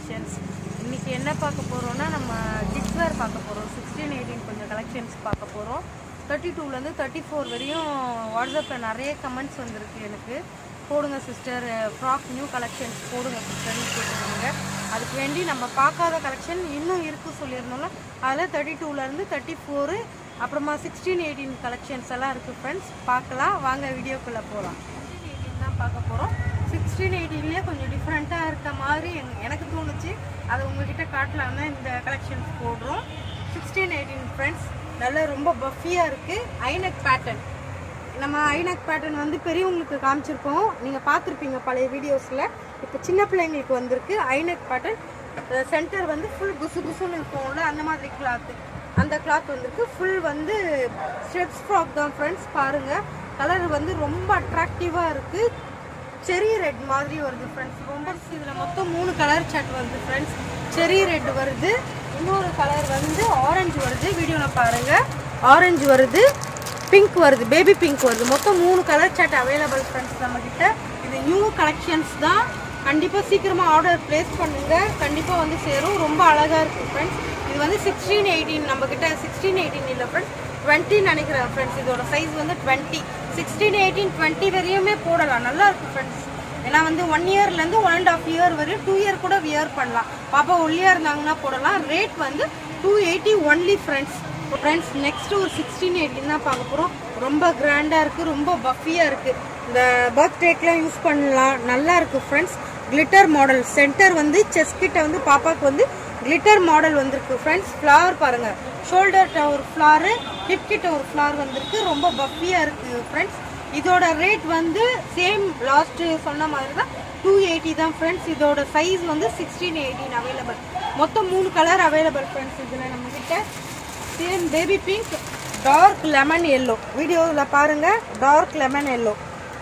collections இன்னைக்கு என்ன பார்க்க போகிறோம்னா நம்ம கிட்ஸ் வேர் பார்க்க போகிறோம் சிக்ஸ்டீன் எயிட்டீன் கொஞ்சம் கலெக்ஷன்ஸ் பார்க்க போகிறோம் தேர்ட்டி டூலேருந்து தேர்ட்டி ஃபோர் வரையும் வாட்ஸ்அப்பில் நிறைய கமெண்ட்ஸ் வந்திருக்கு எனக்கு போடுங்க சிஸ்டர் ஃப்ராக் நியூ கலெக்ஷன்ஸ் போடுங்க சிஸ்டர்னு கேட்டுருந்தீங்க அதுக்கு வேண்டி நம்ம பார்க்காத கலெக்ஷன் இன்னும் இருக்குது சொல்லியிருந்தோம்ல அதில் தேர்ட்டி டூலேருந்து தேர்ட்டி ஃபோரு அப்புறமா சிக்ஸ்டீன் எயிட்டீன் கலெக்ஷன்ஸ் எல்லாம் இருக்குது ஃப்ரெண்ட்ஸ் பார்க்கலாம் வாங்க வீடியோக்குள்ளே போகலாம் சிக்ஸ்டீன் எயிட்டீன் தான் பார்க்க போகிறோம் சிக்ஸ்டீன் எயிட்டீன்லேயே கொஞ்சம் டிஃப்ரெண்ட்டாக இருக்க மாதிரி எங்க- எனக்கு தோணுச்சு அதை உங்ககிட்ட காட்டலாம்னு இந்த கலெக்ஷன்ஸ் போடுறோம் சிக்ஸ்டீன் எயிட்டீன் ஃப்ரெண்ட்ஸ் நல்லா ரொம்ப பஃபியாக இருக்குது ஐநெக் பேட்டர்ன் நம்ம ஐநாக் பேட்டர்ன் வந்து பெரியவங்களுக்கு காமிச்சிருக்கோம் நீங்கள் பார்த்துருப்பீங்க பழைய வீடியோஸில் இப்போ சின்ன பிள்ளைங்களுக்கு வந்திருக்கு ஐநெக் பேட்டர்ன் சென்டர் வந்து ஃபுல் புசு புசுன்னு இருக்கும்ல அந்த மாதிரி கிளாத்து அந்த கிளாத் வந்திருக்கு ஃபுல் வந்து ஸ்டெப்ஸ் ஃப்ராக் தான் ஃப்ரெண்ட்ஸ் பாருங்கள் கலர் வந்து ரொம்ப அட்ராக்டிவாக இருக்குது செரி ரெட் மாதிரி வருது ஃப்ரெண்ட்ஸ் ரொம்ப இதில் மொத்தம் மூணு கலர் சார்ட் வருது ஃப்ரெண்ட்ஸ் செரி ரெட் வருது இன்னொரு கலர் வந்து ஆரஞ்சு வருது வீடியோவில் பாருங்கள் ஆரஞ்சு வருது பிங்க் வருது பேபி பிங்க் வருது மொத்தம் மூணு கலர் சார்ட் அவைலபிள் ஃப்ரெண்ட்ஸ் நம்மக்கிட்ட இது நியூ கலெக்ஷன்ஸ் தான் கண்டிப்பாக சீக்கிரமாக ஆர்டர் ப்ளேஸ் பண்ணுங்க கண்டிப்பாக வந்து சேரும் ரொம்ப அழகாக இருக்குது ஃப்ரெண்ட்ஸ் இது வந்து சிக்ஸ்டீன் எயிட்டீன் நம்மக்கிட்ட சிக்ஸ்டீன் எயிட்டீன் இல்லை ஃப்ரெண்ட்ஸ் டுவெண்ட்டி நினைக்கிறேன் ஃப்ரெண்ட்ஸ் இதோட சைஸ் வந்து டுவெண்ட்டி சிக்ஸ்டீன் எயிட்டீன் டுவெண்ட்டி வரையுமே போடலாம் நல்லா இருக்கு ஃப்ரெண்ட்ஸ் ஏன்னா வந்து ஒன் இயர்லேருந்து ஒன் அண்ட் ஆஃப் இயர் வரையும் டூ இயர் கூட வியர் பண்ணலாம் பாப்பா ஒல்லியாக இருந்தாங்கன்னா போடலாம் ரேட் வந்து two eighty only friends friends next ஒரு சிக்ஸ்டீன் எயிட்டீன் தான் பார்க்க போகிறோம் ரொம்ப கிராண்டாக இருக்குது ரொம்ப பஃபியாக இருக்குது இந்த பர்த்டேக்கெலாம் யூஸ் பண்ணலாம் நல்லா இருக்குது ஃப்ரெண்ட்ஸ் கிளிட்டர் மாடல் சென்டர் வந்து செஸ் கிட்ட வந்து பாப்பாக்கு வந்து கிளிட்டர் மாடல் வந்திருக்கு ஃப்ரெண்ட்ஸ் ஃப்ளவர் பாருங்கள் ஷோல்டர்கிட்ட ஒரு ஃப்ளாரு ஹிப் கிட்ட ஒரு ஃப்ளார் வந்திருக்கு ரொம்ப பஃபியாக இருக்குது ஃப்ரெண்ட்ஸ் இதோட ரேட் வந்து சேம் லாஸ்ட் சொன்ன மாதிரி தான் டூ எயிட்டி தான் ஃப்ரெண்ட்ஸ் இதோட சைஸ் வந்து சிக்ஸ்டீன் எயிட்டீன் அவைலபிள் மொத்தம் மூணு கலர் அவைலபிள் ஃப்ரெண்ட்ஸ் இதில் நம்மக்கிட்ட same baby pink dark lemon yellow வீடியோவில் பாருங்கள் டார்க் லெமன் எல்லோ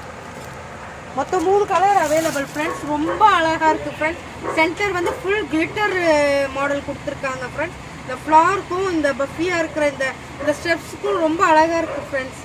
மொத்தம் மூணு கலர் அவைலபிள் ஃப்ரெண்ட்ஸ் ரொம்ப அழகாக இருக்குது ஃப்ரெண்ட்ஸ் சென்டர் வந்து ஃபுல் கிளிட்டர் மாடல் கொடுத்துருக்காங்க ஃப்ரெண்ட்ஸ் இந்த ஃப்ளாருக்கும் இந்த பஃபியாக இருக்கிற இந்த இந்த ஸ்டெப்ஸுக்கும் ரொம்ப அழகாக இருக்குது ஃப்ரெண்ட்ஸ்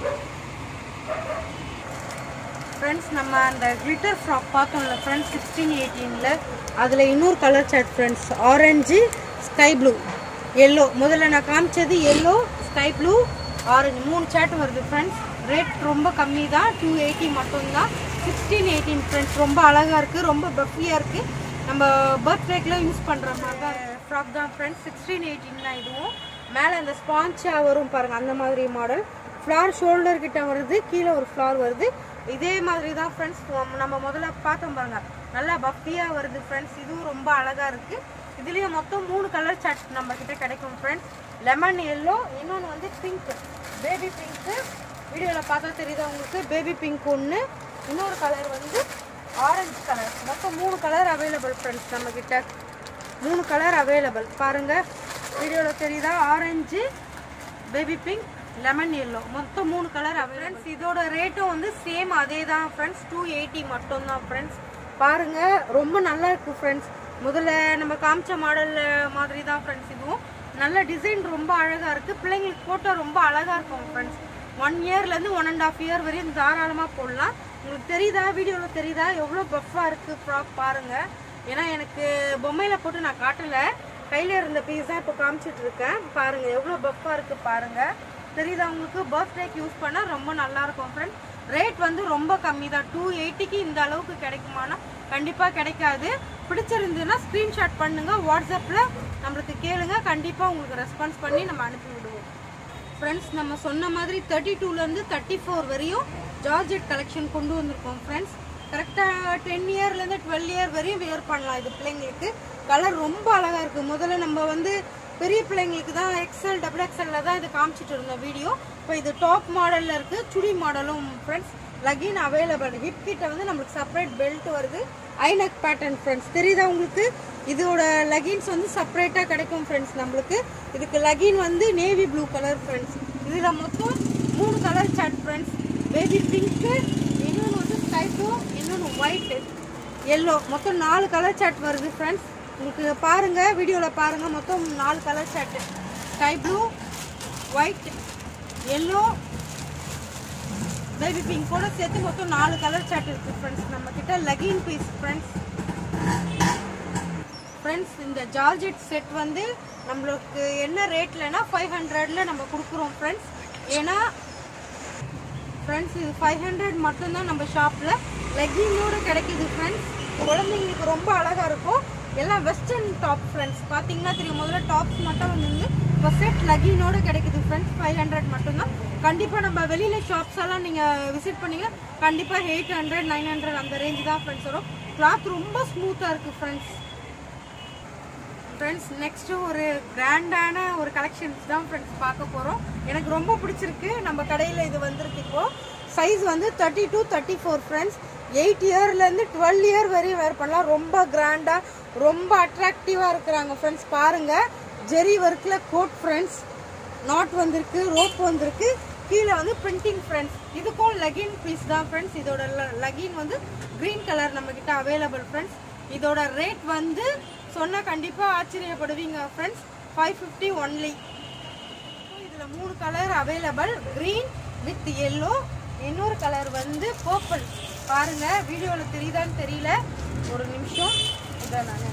ஃப்ரெண்ட்ஸ் நம்ம அந்த கிளிட்டர் ஃப்ராக் பார்த்தோம்ல ஃப்ரெண்ட்ஸ் சிக்ஸ்டீன் எயிட்டீனில் அதில் இன்னொரு colour chart friends orange sky blue yellow முதல்ல நான் காமிச்சது எல்லோ ஸ்கை ப்ளூ ஆரஞ்சு மூணு சார்ட் வருது ஃப்ரெண்ட்ஸ் ரேட் ரொம்ப கம்மி தான் டூ எயிட்டி மட்டும்தான் சிக்ஸ்டீன் எயிட்டீன் ஃப்ரெண்ட்ஸ் ரொம்ப அழகாக இருக்குது ரொம்ப பஃபியாக இருக்குது நம்ம பர்த்டேக்கெலாம் யூஸ் பண்ணுற மாதிரி தான் ஃப்ராக் தான் ஃப்ரெண்ட்ஸ் சிக்ஸ்டீன் எயிட்டீன் தான் இதுவும் மேலே அந்த ஸ்பான்ச்சாக வரும் பாருங்கள் அந்த மாதிரி மாடல் ஃப்ளார் ஷோல்டர் கிட்ட வருது கீழே ஒரு ஃப்ளார் வருது இதே மாதிரி தான் ஃப்ரெண்ட்ஸ் நம்ம முதல்ல பார்த்தோம் பாருங்க நல்லா பஃபியாக வருது ஃப்ரெண்ட்ஸ் இதுவும் ரொம்ப அழகாக இருக்குது இதுலேயும் மொத்தம் மூணு கலர் சார்ட் நம்ம கிட்ட கிடைக்கும் ஃப்ரெண்ட்ஸ் லெமன் எல்லோ இன்னொன்று வந்து பிங்க் பேபி பிங்க்கு வீடியோவில் பார்த்தா தெரியுதா உங்களுக்கு பேபி பிங்க் ஒன்று இன்னொரு கலர் வந்து ஆரஞ்சு கலர் மொத்தம் மூணு கலர் அவைலபிள் ஃப்ரெண்ட்ஸ் நம்ம கிட்ட மூணு கலர் அவைலபிள் பாருங்க வீடியோவில் தெரியுதா orange baby pink lemon yellow மொத்தம் மூணு கலர் ஃப்ரெண்ட்ஸ் இதோட ரேட்டும் வந்து சேம் அதே தான் ஃப்ரெண்ட்ஸ் டூ எயிட்டி மட்டும் தான் ஃப்ரெண்ட்ஸ் பாருங்க ரொம்ப நல்லா இருக்கு ஃப்ரெண்ட்ஸ் முதல்ல நம்ம காமிச்ச மாடல் மாதிரி தான் ஃப்ரெண்ட்ஸ் இதுவும் நல்ல டிசைன் ரொம்ப அழகாக இருக்குது பிள்ளைங்களுக்கு போட்டால் ரொம்ப அழகாக இருக்கும் ஃப்ரெண்ட்ஸ் ஒன் இயர்லேருந்து ஒன் அண்ட் ஆஃப் இயர் வரையும் தாராளமாக போடலாம் உங்களுக்கு தெரியுதா வீடியோவில் தெரியுதா எவ்வளோ பஃப்பாக இருக்குது ஃப்ராக் பாருங்கள் ஏன்னா எனக்கு பொம்மையில் போட்டு நான் காட்டலை கையில் இருந்த பீஸ் தான் இப்போ காமிச்சிட்டு இருக்கேன் பாருங்கள் எவ்வளோ பஃப்பாக இருக்குது பாருங்கள் தெரியுதா உங்களுக்கு பர்த்டேக்கு யூஸ் பண்ணால் ரொம்ப நல்லா இருக்கும் ஃப்ரெண்ட் ரேட் வந்து ரொம்ப கம்மி தான் டூ எயிட்டிக்கு இந்த அளவுக்கு கிடைக்குமானா கண்டிப்பாக கிடைக்காது பிடிச்சிருந்ததுன்னா ஸ்க்ரீன்ஷாட் பண்ணுங்கள் வாட்ஸ்அப்பில் நம்மளுக்கு கேளுங்க கண்டிப்பாக உங்களுக்கு ரெஸ்பான்ஸ் பண்ணி நம்ம அனுப்பி விடுவோம் ஃப்ரெண்ட்ஸ் நம்ம சொன்ன மாதிரி தேர்ட்டி டூலேருந்து தேர்ட்டி ஃபோர் வரையும் ஜார்ஜெட் கலெக்ஷன் கொண்டு வந்திருக்கோம் ஃப்ரெண்ட்ஸ் கரெக்டாக டென் இயர்லேருந்து டுவெல் இயர் வரையும் வியர் பண்ணலாம் இது பிள்ளைங்களுக்கு கலர் ரொம்ப அழகாக இருக்குது முதல்ல நம்ம வந்து பெரிய பிள்ளைங்களுக்கு தான் எக்ஸல் டபுள் எக்ஸல்ல தான் இது காமிச்சிட்டு இருந்தோம் வீடியோ இப்போ இது டாப் மாடலில் இருக்குது சுடி மாடலும் ஃப்ரெண்ட்ஸ் லகின் அவைலபிள் ஹிப் கிட்ட வந்து நம்மளுக்கு செப்பரேட் பெல்ட் வருது ஐநக் பேட்டர்ன் ஃப்ரெண்ட்ஸ் தெரியுதா உங்களுக்கு இதோட லகின்ஸ் வந்து செப்பரேட்டாக கிடைக்கும் ஃப்ரெண்ட்ஸ் நம்மளுக்கு இதுக்கு லகின் வந்து நேவி ப்ளூ கலர் ஃப்ரெண்ட்ஸ் இதில் மொத்தம் மூணு colour chart friends baby pink இன்னொன்று வந்து ஸ்கை ப்ளூ இன்னொன்று ஒயிட்டு எல்லோ மொத்தம் நாலு கலர் சார்ட் வருது ஃப்ரெண்ட்ஸ் உங்களுக்கு பாருங்கள் வீடியோவில் பாருங்கள் மொத்தம் நாலு colour chart sky blue white yellow baby pink கூட சேர்த்து மொத்தம் நாலு கலர் சார்ட் இருக்குது ஃப்ரெண்ட்ஸ் நம்ம கிட்ட லெகின் பீஸ் ஃப்ரெண்ட்ஸ் ஃப்ரெண்ட்ஸ் இந்த ஜார்ஜெட் செட் வந்து நம்மளுக்கு என்ன ரேட்லனா ஃபைவ் ஹண்ட்ரட்ல நம்ம கொடுக்குறோம் ஃப்ரெண்ட்ஸ் ஏன்னா ஃப்ரெண்ட்ஸ் இது ஃபைவ் ஹண்ட்ரட் மட்டும்தான் நம்ம ஷாப்பில் லெக்கிங்கோட கிடைக்குது ஃப்ரெண்ட்ஸ் குழந்தைங்களுக்கு ரொம்ப அழகாக இருக்கும் எல்லாம் வெஸ்டர்ன் டாப் ஃப்ரெண்ட்ஸ் பார்த்தீங்கன்னா தெரியும் முதல்ல டாப்ஸ் மட்டும் வந்து இப்போ செட் லெகினோட கிடைக்குது ஃப்ரெண்ட்ஸ் ஃபைவ் ஹண்ட்ரட் மட்டும்தான் கண்டிப்பாக நம்ம வெளியில் ஷாப்ஸ் எல்லாம் நீங்கள் விசிட் பண்ணீங்கன்னா கண்டிப்பாக எயிட் ஹண்ட்ரட் நைன் ஹண்ட்ரட் அந்த ரேஞ்ச் தான் ஃப்ரெண்ட்ஸ் வரும் கிளாத் ரொம்ப ஸ்மூத்தாக இருக்குது ஃப்ரெண்ட்ஸ் ஃப்ரெண்ட்ஸ் நெக்ஸ்ட்டு ஒரு கிராண்டான ஒரு கலெக்ஷன்ஸ் தான் ஃப்ரெண்ட்ஸ் பார்க்க போகிறோம் எனக்கு ரொம்ப பிடிச்சிருக்கு நம்ம கடையில் இது வந்திருக்கு இப்போ சைஸ் வந்து thirty two thirty four friends eight இயர்லேருந்து டுவெல் இயர் வரையும் வேர் பண்ணலாம் ரொம்ப கிராண்டாக ரொம்ப அட்ராக்டிவாக இருக்கிறாங்க ஃப்ரெண்ட்ஸ் பாருங்கள் ஜெரி ஒர்க்கில் கோட் ஃப்ரெண்ட்ஸ் நாட் வந்திருக்கு ரோப் வந்திருக்கு கீழே வந்து பிரிண்டிங் ஃப்ரெண்ட்ஸ் இதுக்கும் லெகின் பீஸ் தான் ஃப்ரெண்ட்ஸ் இதோட லெகின் வந்து க்ரீன் கலர் நம்மக்கிட்ட அவைலபிள் ஃப்ரெண்ட்ஸ் இதோட ரேட் வந்து சொன்னால் கண்டிப்பாக ஆச்சரியப்படுவீங்க ஃப்ரெண்ட்ஸ் ஃபைவ் ஃபிஃப்டி ஒன்லி இதில் மூணு colour available green with yellow இன்னொரு கலர் வந்து பர்பிள் பாருங்க வீடியோவில் தெரியுதான்னு தெரியல ஒரு நிமிஷம் இதை நான்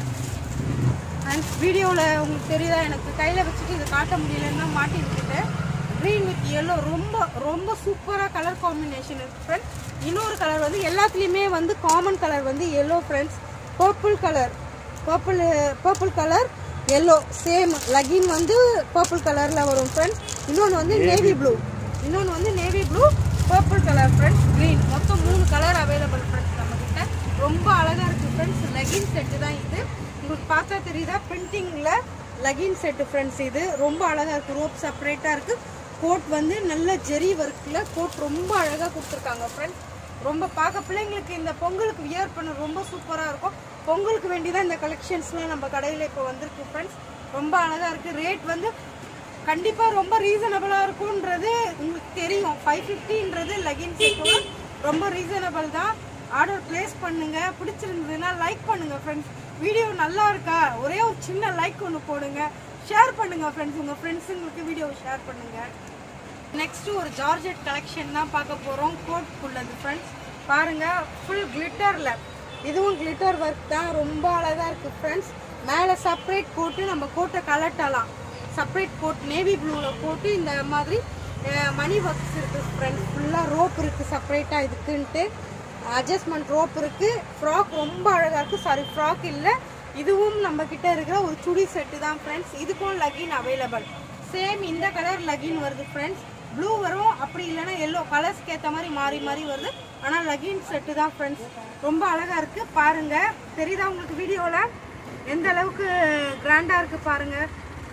அண்ட் வீடியோவில் உங்களுக்கு தெரியுதா எனக்கு கையில் வச்சுட்டு இதை காட்ட முடியலன்னா மாட்டி விட்டுட்டேன் க்ரீன் வித் எல்லோ ரொம்ப ரொம்ப சூப்பராக கலர் காம்பினேஷன் இருக்கு ஃப்ரெண்ட்ஸ் இன்னொரு கலர் வந்து எல்லாத்துலேயுமே வந்து காமன் கலர் வந்து yellow friends purple colour purple purple colour yellow same legging வந்து பர்பிள் கலரில் வரும் ஃப்ரெண்ட்ஸ் இன்னொன்று வந்து நேவி ப்ளூ இன்னொன்று வந்து navy blue purple colour friends green மொத்தம் மூணு கலர் அவைலபிள் ஃப்ரெண்ட்ஸ் நம்மக்கிட்ட ரொம்ப அழகாக இருக்குது ஃப்ரெண்ட்ஸ் லெகின் செட்டு தான் இது உங்களுக்கு பார்த்தா தெரியுதா பிரிண்டிங்கில் லெகின் செட்டு ஃப்ரெண்ட்ஸ் இது ரொம்ப அழகாக இருக்குது ரோப் செப்பரேட்டாக இருக்குது கோட் வந்து நல்ல ஜெரி ஒர்க்கில் கோட் ரொம்ப அழகாக கொடுத்துருக்காங்க ஃப்ரெண்ட்ஸ் ரொம்ப பார்க்க பிள்ளைங்களுக்கு இந்த பொங்கலுக்கு வியர் பண்ண ரொம்ப சூப்பராக இருக்கும் பொங்கலுக்கு வேண்டி தான் இந்த கலெக்ஷன்ஸ்லாம் நம்ம கடையில் இப்போ வந்திருக்கு ஃப்ரெண்ட்ஸ் ரொம்ப அழகாக இருக்குது ரேட் வந்து கண்டிப்பாக ரொம்ப ரீசனபிளாக இருக்கும்ன்றது உங்களுக்கு தெரியும் ஃபைவ் ஃபிஃப்டின்றது லெகின் செட்டோட ரொம்ப ரீசனபிள் தான் ஆர்டர் ப்ளேஸ் பண்ணுங்க பிடிச்சிருந்ததுன்னா லைக் பண்ணுங்க ஃப்ரெண்ட்ஸ் வீடியோ நல்லா இருக்கா ஒரே ஒரு சின்ன லைக் ஒன்று போடுங்க ஷேர் பண்ணுங்க ஃப்ரெண்ட்ஸ் உங்கள் ஃப்ரெண்ட்ஸுங்களுக்கு வீடியோவை ஷேர் பண்ணுங்க நெக்ஸ்ட் ஒரு ஜார்ஜெட் கலெக்ஷன் தான் பார்க்க போகிறோம் கோட் உள்ளது ஃப்ரெண்ட்ஸ் பாருங்க ஃபுல் கிளிட்டரில் இதுவும் கிளிட்டர் ஒர்க் தான் ரொம்ப அழகாக இருக்குது ஃப்ரெண்ட்ஸ் மேலே செப்பரேட் போட்டு நம்ம கோட்டை கலட்டலாம் செப்பரேட் கோட் நேவி ப்ளூவில் போட்டு இந்த மாதிரி மணி ஒர்க்ஸ் இருக்குது ஃப்ரெண்ட்ஸ் ஃபுல்லாக ரோப் இருக்குது செப்பரேட்டாக இதுக்குன்ட்டு அட்ஜஸ்ட்மெண்ட் ரோப் இருக்குது ஃப்ராக் ரொம்ப அழகாக இருக்குது சாரி ஃப்ராக் இல்லை இதுவும் நம்ம கிட்ட இருக்கிற ஒரு சுடி செட்டு தான் ஃப்ரெண்ட்ஸ் இதுக்கும் லகின் அவைலபிள் சேம் இந்த கலர் லகின் வருது ஃப்ரெண்ட்ஸ் ப்ளூ வரும் அப்படி இல்லைன்னா எல்லோ கலர்ஸ்க்கு ஏற்ற மாதிரி மாறி மாறி வருது ஆனால் லகின் செட்டு தான் ஃப்ரெண்ட்ஸ் ரொம்ப அழகாக இருக்குது பாருங்கள் தெரியுதா உங்களுக்கு வீடியோவில் எந்த அளவுக்கு கிராண்டாக இருக்குது பாருங்கள்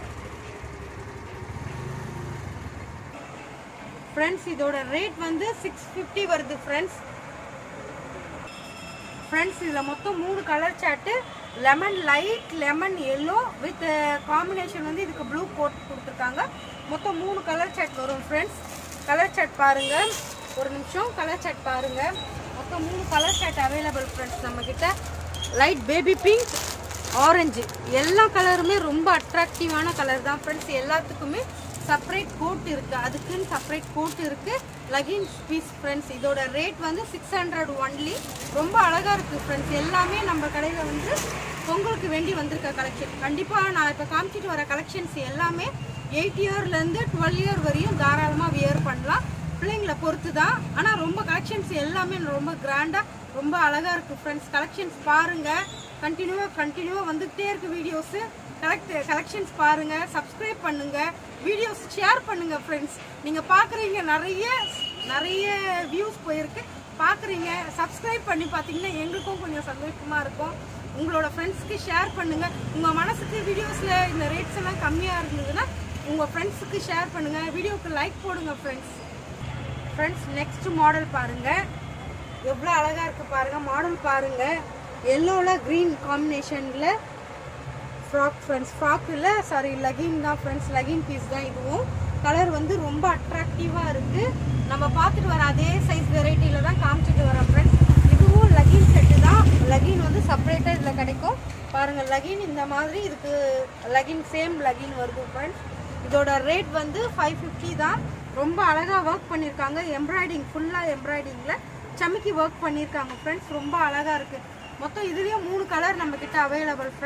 ஃப்ரெண்ட்ஸ் இதோட ரேட் வந்து சிக்ஸ் ஃபிஃப்டி வருது ஃப்ரெண்ட்ஸ் ஃப்ரெண்ட்ஸ் இதில் மொத்தம் மூணு colour chart lemon light lemon yellow with combination வந்து இதுக்கு ப்ளூ கோட் கொடுத்துருக்காங்க மொத்தம் மூணு கலர் சார்ட் வரும் ஃப்ரெண்ட்ஸ் கலர் சார்ட் பாருங்கள் ஒரு நிமிஷம் கலர் சார்ட் பாருங்கள் மொத்தம் மூணு கலர் சார்ட் அவைலபிள் ஃப்ரெண்ட்ஸ் நம்மக்கிட்ட லைட் பேபி பிங்க் ஆரஞ்சு எல்லா கலருமே ரொம்ப அட்ராக்டிவான கலர் தான் ஃப்ரெண்ட்ஸ் எல்லாத்துக்குமே செப்பரேட் கோட் இருக்குது அதுக்குன்னு செப்பரேட் கோட் இருக்குது லகின்ஸ் பீஸ் ஃப்ரெண்ட்ஸ் இதோட ரேட் வந்து சிக்ஸ் ஹண்ட்ரட் ஒன்லி ரொம்ப அழகாக இருக்குது ஃப்ரெண்ட்ஸ் எல்லாமே நம்ம கடையில் வந்து பொங்கலுக்கு வேண்டி வந்திருக்க கலெக்ஷன் கண்டிப்பாக நான் இப்போ காமிச்சிட்டு வர கலெக்ஷன்ஸ் எல்லாமே எயிட் இயர்லேருந்து டுவெல் இயர் வரையும் தாராளமாக வியர் பண்ணலாம் பிள்ளைங்களை பொறுத்து தான் ஆனால் ரொம்ப கலெக்ஷன்ஸ் எல்லாமே ரொம்ப கிராண்டாக ரொம்ப அழகாக இருக்குது ஃப்ரெண்ட்ஸ் கலெக்ஷன்ஸ் பாருங்கள் கண்டினியூவாக கண்டினியூவாக வந்துகிட்டே இருக்குது வீடியோஸு கலெக்ட் கலெக்ஷன்ஸ் பாருங்கள் சப்ஸ்கிரைப் பண்ணுங்கள் வீடியோஸ் ஷேர் பண்ணுங்கள் ஃப்ரெண்ட்ஸ் நீங்கள் பார்க்குறீங்க நிறைய நிறைய வியூஸ் போயிருக்கு பார்க்குறீங்க சப்ஸ்கிரைப் பண்ணி பார்த்தீங்கன்னா எங்களுக்கும் கொஞ்சம் சந்தோஷமாக இருக்கும் உங்களோட ஃப்ரெண்ட்ஸ்க்கு ஷேர் பண்ணுங்கள் உங்கள் மனசுக்கு வீடியோஸில் இந்த ரேட்ஸ் எல்லாம் கம்மியாக இருந்ததுன்னா உங்கள் ஃப்ரெண்ட்ஸுக்கு ஷேர் பண்ணுங்கள் வீடியோக்கு லைக் போடுங்க ஃப்ரெண்ட்ஸ் ஃப்ரெண்ட்ஸ் நெக்ஸ்ட் மாடல் பாருங்கள் எவ்வளோ அழகாக இருக்குது பாருங்கள் மாடல் பாருங்கள் எல்லோவில் க்ரீன் காம்பினேஷனில் ஃப்ராக் ஃப்ரெண்ட்ஸ் ஃப்ராக் இல்லை சாரி லகின் தான் ஃப்ரெண்ட்ஸ் லகின் பீஸ் தான் இதுவும் கலர் வந்து ரொம்ப அட்ராக்டிவாக இருக்குது நம்ம பார்த்துட்டு வர அதே சைஸ் வெரைட்டியில் தான் காமிச்சிட்டு வரோம் ஃப்ரெண்ட்ஸ் இதுவும் லகின் செட்டு தான் லகின் வந்து செப்பரேட்டாக இதில் கிடைக்கும் பாருங்கள் லகின் இந்த மாதிரி இதுக்கு லகின் சேம் லகின் வருது ஃப்ரெண்ட்ஸ் இதோட ரேட் வந்து ஃபைவ் ஃபிஃப்டி தான் ரொம்ப அழகாக ஒர்க் பண்ணியிருக்காங்க எம்ப்ராய்டிங் ஃபுல்லாக எம்ப்ராய்டிங்கில் சமைக்கி ஒர்க் பண்ணியிருக்காங்க ஃப்ரெண்ட்ஸ் ரொம்ப அழகாக இருக்குது மொத்தம் இதுலேயும் மூணு கலர் நம்மக்கிட்ட அவைலபிள் ஃப்ரெண்ட்ஸ்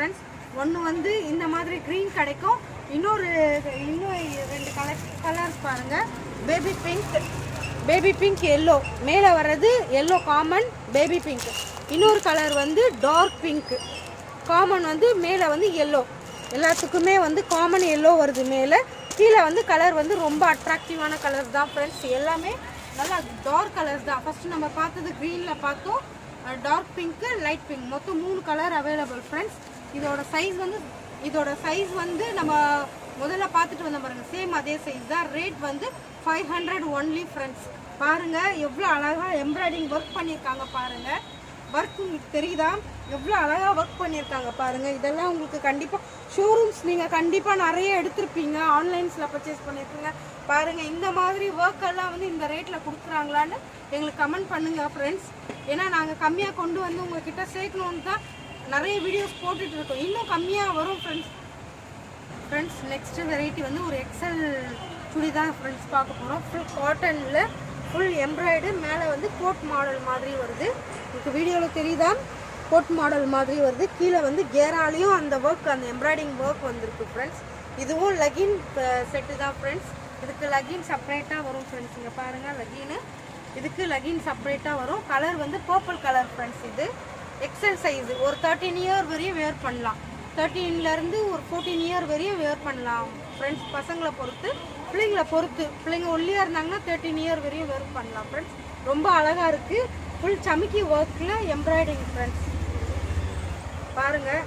ஒன்று வந்து இந்த மாதிரி க்ரீன் கிடைக்கும் இன்னொரு இன்னும் ரெண்டு கலர் கலர்ஸ் பாருங்க baby pink baby pink yellow மேலே வர்றது எல்லோ காமன் பேபி பிங்க் இன்னொரு கலர் வந்து டார்க் பிங்க் காமன் வந்து மேலே வந்து எல்லோ எல்லாத்துக்குமே வந்து காமன் எல்லோ வருது மேலே கீழே வந்து கலர் வந்து ரொம்ப அட்ராக்டிவான கலர் தான் ஃப்ரெண்ட்ஸ் எல்லாமே நல்லா டார்க் கலர்ஸ் தான் ஃபர்ஸ்ட் நம்ம பார்த்தது க்ரீனில் பார்த்தோம் டார்க் பிங்க்கு லைட் பிங்க் மொத்தம் மூணு கலர் அவைலபிள் ஃப்ரெண்ட்ஸ் இதோட சைஸ் வந்து இதோட சைஸ் வந்து நம்ம முதல்ல பார்த்துட்டு வந்த பாருங்க சேம் அதே சைஸ் தான் ரேட் வந்து ஃபைவ் ஹண்ட்ரட் ஒன்லி ஃப்ரெண்ட்ஸ் பாருங்க எவ்வளோ அழகாக எம்ப்ராய்டிங் ஒர்க் பண்ணியிருக்காங்க பாருங்க ஒர்க் உங்களுக்கு தெரியுதா எவ்வளோ அழகாக ஒர்க் பண்ணியிருக்காங்க பாருங்க இதெல்லாம் உங்களுக்கு கண்டிப்பாக ஷோரூம்ஸ் நீங்கள் கண்டிப்பாக நிறைய எடுத்திருப்பீங்க ஆன்லைன்ஸில் பர்ச்சேஸ் பண்ணியிருப்பீங்க பாருங்க இந்த மாதிரி ஒர்க் எல்லாம் வந்து இந்த ரேட்டில் கொடுக்குறாங்களான்னு எங்களுக்கு கமெண்ட் பண்ணுங்க ஃப்ரெண்ட்ஸ் ஏன்னா நாங்கள் கம்மியாக கொண்டு வந்து உங்ககிட்ட சேர்க்கணுன்னு தான் நிறைய வீடியோஸ் போட்டுட்டு இருக்கோம் இன்னும் கம்மியாக வரும் ஃப்ரெண்ட்ஸ் ஃப்ரெண்ட்ஸ் நெக்ஸ்ட் வெரைட்டி வந்து ஒரு எக்ஸல் சுடிதான் ஃப்ரெண்ட்ஸ் பார்க்க போகிறோம் ஃபுல் காட்டனில் ஃபுல் எம்ப்ராய்டு மேலே வந்து கோட் மாடல் மாதிரி வருது உங்களுக்கு வீடியோவில் தெரியுதா கோட் மாடல் மாதிரி வருது கீழே வந்து கேராலையும் அந்த ஒர்க் அந்த எம்ப்ராய்டிங் ஒர்க் வந்திருக்கு ஃப்ரெண்ட்ஸ் இதுவும் லெகின் செட்டு தான் ஃப்ரெண்ட்ஸ் இதுக்கு லெகின் செப்பரேட்டாக வரும் ஃப்ரெண்ட்ஸ் இங்கே பாருங்கள் லெகின்னு இதுக்கு லெகின் செப்பரேட்டாக வரும் கலர் வந்து பர்பிள் கலர் ஃப்ரெண்ட்ஸ் இது எக்ஸல் சைஸ் ஒரு தேர்ட்டின் இயர் வரையும் வேர் பண்ணலாம் 13 இருந்து ஒரு ஃபோர்டீன் இயர் வரையும் வேர் பண்ணலாம் ஃப்ரெண்ட்ஸ் பசங்களை பொறுத்து பிள்ளைங்களை பொறுத்து பிள்ளைங்க ஒல்லியாக இருந்தாங்கன்னா தேர்ட்டின் இயர் வரையும் வேர் பண்ணலாம் ஃப்ரெண்ட்ஸ் ரொம்ப அழகாக இருக்குது ஃபுல் சமிக்கி ஒர்க்கில் எம்ப்ராய்டிங் ஃப்ரெண்ட்ஸ் பாருங்கள்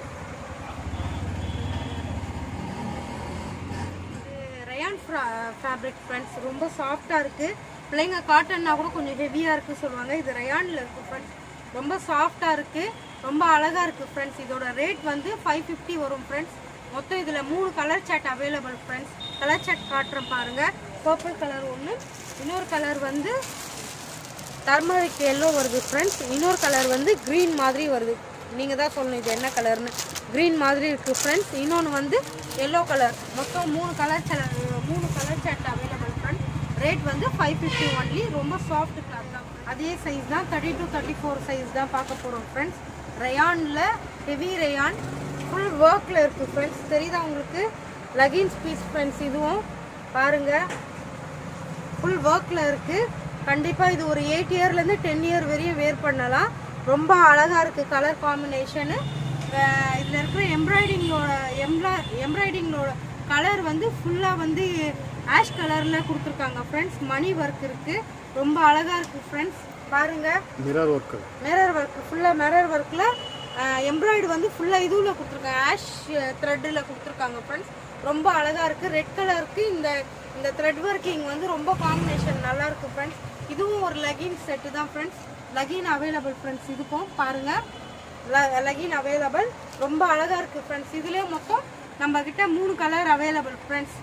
ரயான் ஃபேப்ரிக் ஃப்ரெண்ட்ஸ் ரொம்ப சாஃப்டாக இருக்குது பிள்ளைங்க காட்டன்னா கூட கொஞ்சம் ஹெவியாக இருக்குது சொல்லுவாங்க இது ரயானில் இருக்குது ஃப்ரெண்ட்ஸ் ரொம்ப சாஃப்டாக இருக்குது ரொம்ப அழகாக இருக்குது ஃப்ரெண்ட்ஸ் இதோட ரேட் வந்து ஃபைவ் ஃபிஃப்டி வரும் ஃப்ரெண்ட்ஸ் மொத்தம் இதில் மூணு colour chart available friends colour chart காட்டுறேன் பாருங்கள் பர்பிள் கலர் ஒன்று இன்னொரு கலர் வந்து டர்மரிக் எல்லோ வருது ஃப்ரெண்ட்ஸ் இன்னொரு கலர் வந்து க்ரீன் மாதிரி வருது நீங்கள் தான் சொல்லணும் இது என்ன கலர்னு க்ரீன் மாதிரி இருக்குது ஃப்ரெண்ட்ஸ் இன்னொன்று வந்து எல்லோ கலர் மொத்தம் மூணு கலர் மூணு colour chart available friends rate வந்து ஃபைவ் ஃபிஃப்டி ஒன்லி ரொம்ப சாஃப்ட் கிளாத் தான் அதே சைஸ் தான் thirty two thirty four size தான் பார்க்க போகிறோம் ஃப்ரெண்ட்ஸ் ரயானில் ஹெவி ரயான் ஃபுல் ஒர்க்கில் இருக்குது ஃப்ரெண்ட்ஸ் தெரியுதா உங்களுக்கு லகின்ஸ் பீஸ் ஃப்ரெண்ட்ஸ் இதுவும் பாருங்கள் ஃபுல் ஒர்க்கில் இருக்குது கண்டிப்பாக இது ஒரு எயிட் இயர்லேருந்து டென் இயர் வரையும் வேர் பண்ணலாம் ரொம்ப அழகாக இருக்குது கலர் காம்பினேஷனு இதில் இருக்கிற எம்ப்ராய்டிங்கோட எம்ப்ரா எம்ப்ராய்டிங்கோட கலர் வந்து ஃபுல்லாக வந்து ஆஷ் கலரில் கொடுத்துருக்காங்க ஃப்ரெண்ட்ஸ் மணி ஒர்க் இருக்குது ரொம்ப அழகாக இருக்குது ஃப்ரெண்ட்ஸ் பாருங்கள் மிரர் ஒர்க்கு மிரர் ஒர்க் ஃபுல்லாக மிரர் ஒர்க்கில் எம்ப்ராய்டு வந்து ஃபுல்லாக இதுவில் கொடுத்துருக்காங்க ஆஷ் த்ரெட்டில் கொடுத்துருக்காங்க ஃப்ரெண்ட்ஸ் ரொம்ப அழகாக இருக்குது ரெட் கலருக்கு இந்த இந்த த்ரெட் ஒர்க்கிங் வந்து ரொம்ப காம்பினேஷன் நல்லா இருக்கு ஃப்ரெண்ட்ஸ் இதுவும் ஒரு லெகின் செட்டு தான் ஃப்ரெண்ட்ஸ் லெகின் அவைலபிள் ஃப்ரெண்ட்ஸ் இதுக்கும் பாருங்கள் லெகின் அவைலபிள் ரொம்ப அழகாக இருக்குது ஃப்ரெண்ட்ஸ் இதுலேயே மொத்தம் நம்ம கிட்ட மூணு கலர் அவைலபிள் ஃப்ரெண்ட்ஸ்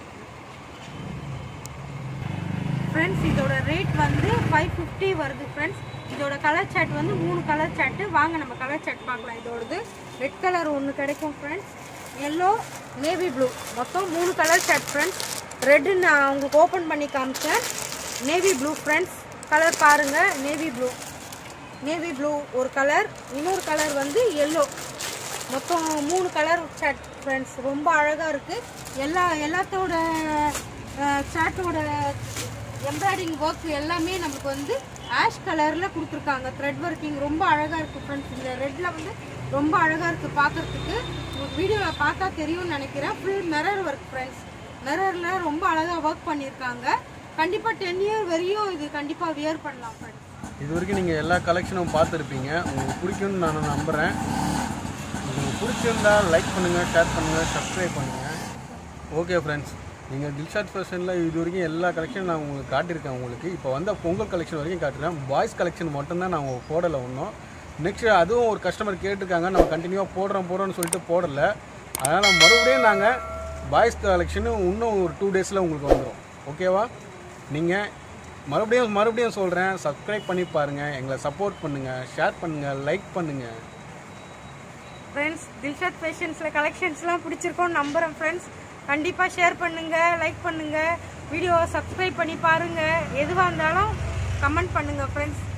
ஃப்ரெண்ட்ஸ் இதோட ரேட் வந்து ஃபைவ் ஃபிஃப்டி வருது ஃப்ரெண்ட்ஸ் இதோட கலர் சாட் வந்து மூணு கலர் சாட்டு வாங்க நம்ம கலர் சாட் பார்க்கலாம் இதோடது ரெட் கலர் ஒன்று கிடைக்கும் ஃப்ரெண்ட்ஸ் எல்லோ நேவி ப்ளூ மொத்தம் மூணு கலர் சாட் ஃப்ரெண்ட்ஸ் ரெட்டு நான் உங்களுக்கு ஓப்பன் பண்ணி காமிச்சேன் நேவி ப்ளூ ஃப்ரெண்ட்ஸ் கலர் பாருங்கள் நேவி ப்ளூ நேவி ப்ளூ ஒரு கலர் இன்னொரு கலர் வந்து எல்லோ மொத்தம் மூணு கலர் சாட் ஃப்ரெண்ட்ஸ் ரொம்ப அழகாக இருக்குது எல்லா எல்லாத்தோட சாட்டோட எம்ப்ராய்டிங் ஒர்க் எல்லாமே நமக்கு வந்து ஆஷ் கலரில் கொடுத்துருக்காங்க த்ரெட் ஒர்க்கிங் ரொம்ப அழகாக இருக்குது ஃப்ரெண்ட்ஸ் இந்த ரெட்டில் வந்து ரொம்ப அழகாக இருக்குது பார்க்குறதுக்கு உங்களுக்கு வீடியோவில் பார்த்தா தெரியும்னு நினைக்கிறேன் ஃபுல் மிரர் ஒர்க் ஃப்ரெண்ட்ஸ் மிரரில் ரொம்ப அழகாக ஒர்க் பண்ணியிருக்காங்க கண்டிப்பாக டென் இயர் வரையும் இது கண்டிப்பாக வியர் பண்ணலாம் ஃப்ரெண்ட்ஸ் இது வரைக்கும் நீங்கள் எல்லா கலெக்ஷனும் பார்த்துருப்பீங்க உங்களுக்கு பிடிக்கும்னு நான் நம்புகிறேன் உங்களுக்கு பிடிச்சிருந்தா லைக் பண்ணுங்கள் ஷேர் பண்ணுங்கள் சப்ஸ்கிரைப் பண்ணுங்கள் ஓகே ஃப்ரெண்ட்ஸ் நீங்கள் தில்ஷாத் ஃபேஷனில் இது வரைக்கும் எல்லா கலெக்ஷனும் நான் உங்களுக்கு காட்டியிருக்கேன் உங்களுக்கு இப்போ வந்த பொங்கல் கலெக்ஷன் வரைக்கும் காட்டுறேன் பாய்ஸ் கலெக்ஷன் மட்டும்தான் நான் உங்களுக்கு போடலை ஒன்றும் நெக்ஸ்ட் அதுவும் ஒரு கஸ்டமர் கேட்டிருக்காங்க நம்ம கண்டினியூவாக போடுறோம் போடுறோம்னு சொல்லிட்டு போடலை அதனால் மறுபடியும் நாங்கள் பாய்ஸ் கலெக்ஷனு இன்னும் ஒரு டூ டேஸில் உங்களுக்கு வந்துடும் ஓகேவா நீங்கள் மறுபடியும் மறுபடியும் சொல்கிறேன் சப்ஸ்கிரைப் பண்ணி பாருங்கள் எங்களை சப்போர்ட் பண்ணுங்கள் ஷேர் பண்ணுங்கள் லைக் பண்ணுங்கள் ஃப்ரெண்ட்ஸ் தில்ஷாத் ஃபேஷன்ஸில் கலெக்ஷன்ஸ்லாம் பிடிச்சிருக்கோன்னு நம்புகிறேன் ஃப்ரெண்ட்ஸ் கண்டிப்பாக ஷேர் பண்ணுங்கள் லைக் பண்ணுங்கள் வீடியோவை சப்ஸ்கிரைப் பண்ணி பாருங்கள் எதுவாக இருந்தாலும் கமெண்ட் பண்ணுங்கள் ஃப்ரெண்ட்ஸ்